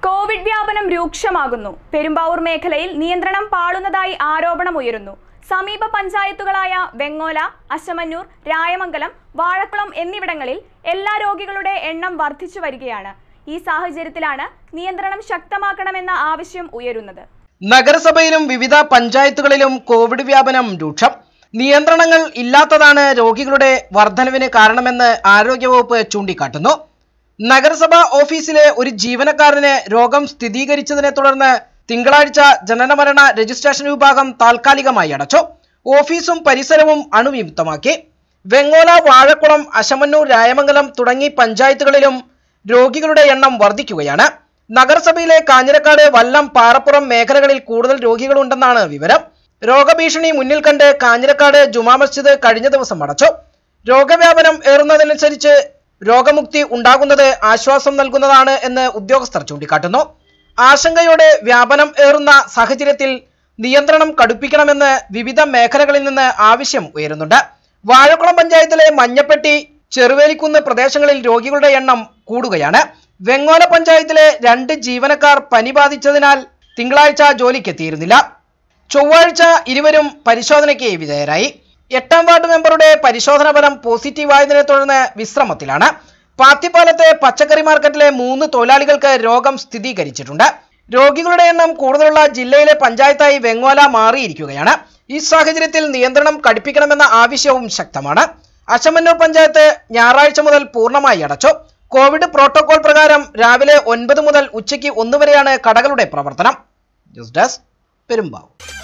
Covid വ്യാപനം രൂക്ഷമാകുന്നു പെരുമ്പാവൂർ മേഖലയിൽ നിയന്ത്രണം പാളുന്നതായി ആരോപണമുയരുന്നു സമീപ പഞ്ചായത്തുകളായ വെങ്ങോല അശമന്നൂർ രായമംഗലം വാഴക്കുളം എന്നിവിടങ്ങളിൽ എല്ലാ രോഗികളുടെ എണ്ണം വർദ്ധിച്ചു വരികയാണ് ഈ സാഹചര്യത്തിലാണ് നിയന്ത്രണം ശക്തമാക്കണമെന്ന ആവശ്യം ഉയരുന്നത് നഗരസഭയിലും വിവിധ പഞ്ചായത്തുകളിലും കോവിഡ് വ്യാപനം രൂക്ഷം നിയന്ത്രണങ്ങൾ ഇല്ലാത്തതാണ് രോഗികളുടെ വർധനവിന് കാരണമെന്ന് ആരോഗ്യവകുപ്പ് ചൂണ്ടിക്കാട്ടുന്നു നഗരസഭ ഓഫീസിലെ ഒരു ജീവനക്കാരന് രോഗം സ്ഥിരീകരിച്ചതിനെ തുടർന്ന് തിങ്കളാഴ്ച ജനനമരണ രജിസ്ട്രേഷൻ വിഭാഗം താൽക്കാലികമായി അടച്ചു ഓഫീസും പരിസരവും അണുവിമുക്തമാക്കി വെങ്ങോല വാഴക്കുളം അശമന്നൂർ രായമംഗലം തുടങ്ങി പഞ്ചായത്തുകളിലും രോഗികളുടെ എണ്ണം വർദ്ധിക്കുകയാണ് നഗരസഭയിലെ കാഞ്ഞിരക്കാട് വല്ലം പാറപ്പുറം മേഖലകളിൽ കൂടുതൽ രോഗികളുണ്ടെന്നാണ് വിവരം രോഗഭീഷണി മുന്നിൽ കണ്ട് കാഞ്ഞിരക്കാട് ജുമാ മസ്ജിദ് കഴിഞ്ഞ ദിവസം അടച്ചു രോഗവ്യാപനം ഏറുന്നതനുസരിച്ച് രോഗമുക്തി ഉണ്ടാകുന്നത് ആശ്വാസം നൽകുന്നതാണ് എന്ന് ഉദ്യോഗസ്ഥർ ചൂണ്ടിക്കാട്ടുന്നു ആശങ്കയോടെ വ്യാപനം ഏറുന്ന സാഹചര്യത്തിൽ നിയന്ത്രണം കടുപ്പിക്കണമെന്ന് വിവിധ മേഖലകളിൽ നിന്ന് ആവശ്യം ഉയരുന്നുണ്ട് വാഴക്കുളം പഞ്ചായത്തിലെ മഞ്ഞപ്പെട്ടി ചെറുവേലിക്കുന്ന് പ്രദേശങ്ങളിൽ രോഗികളുടെ എണ്ണം കൂടുകയാണ് വെങ്ങോല പഞ്ചായത്തിലെ രണ്ട് ജീവനക്കാർ പനി ബാധിച്ചതിനാൽ തിങ്കളാഴ്ച ജോലിക്കെത്തിയിരുന്നില്ല ചൊവ്വാഴ്ച ഇരുവരും പരിശോധനയ്ക്ക് വിധേയരായി എട്ടാം വാർഡ് മെമ്പറുടെ പരിശോധന ഫലം പോസിറ്റീവായതിനെ തുടർന്ന് വിശ്രമത്തിലാണ് പാത്തിപ്പാലത്തെ പച്ചക്കറി മാർക്കറ്റിലെ മൂന്ന് തൊഴിലാളികൾക്ക് രോഗം സ്ഥിരീകരിച്ചിട്ടുണ്ട് രോഗികളുടെ എണ്ണം കൂടുതലുള്ള ജില്ലയിലെ പഞ്ചായത്തായി വെങ്ങോല മാറിയിരിക്കുകയാണ് ഈ സാഹചര്യത്തിൽ നിയന്ത്രണം കടുപ്പിക്കണമെന്ന ആവശ്യവും ശക്തമാണ് അശമന്നൂർ പഞ്ചായത്ത് ഞായറാഴ്ച മുതൽ പൂർണ്ണമായി അടച്ചു കോവിഡ് പ്രോട്ടോകോൾ പ്രകാരം രാവിലെ ഒൻപത് മുതൽ ഉച്ചയ്ക്ക് ഒന്ന് വരെയാണ് കടകളുടെ പ്രവർത്തനം ന്യൂസ് ഡെസ്ക് പെരുമ്പാവൂർ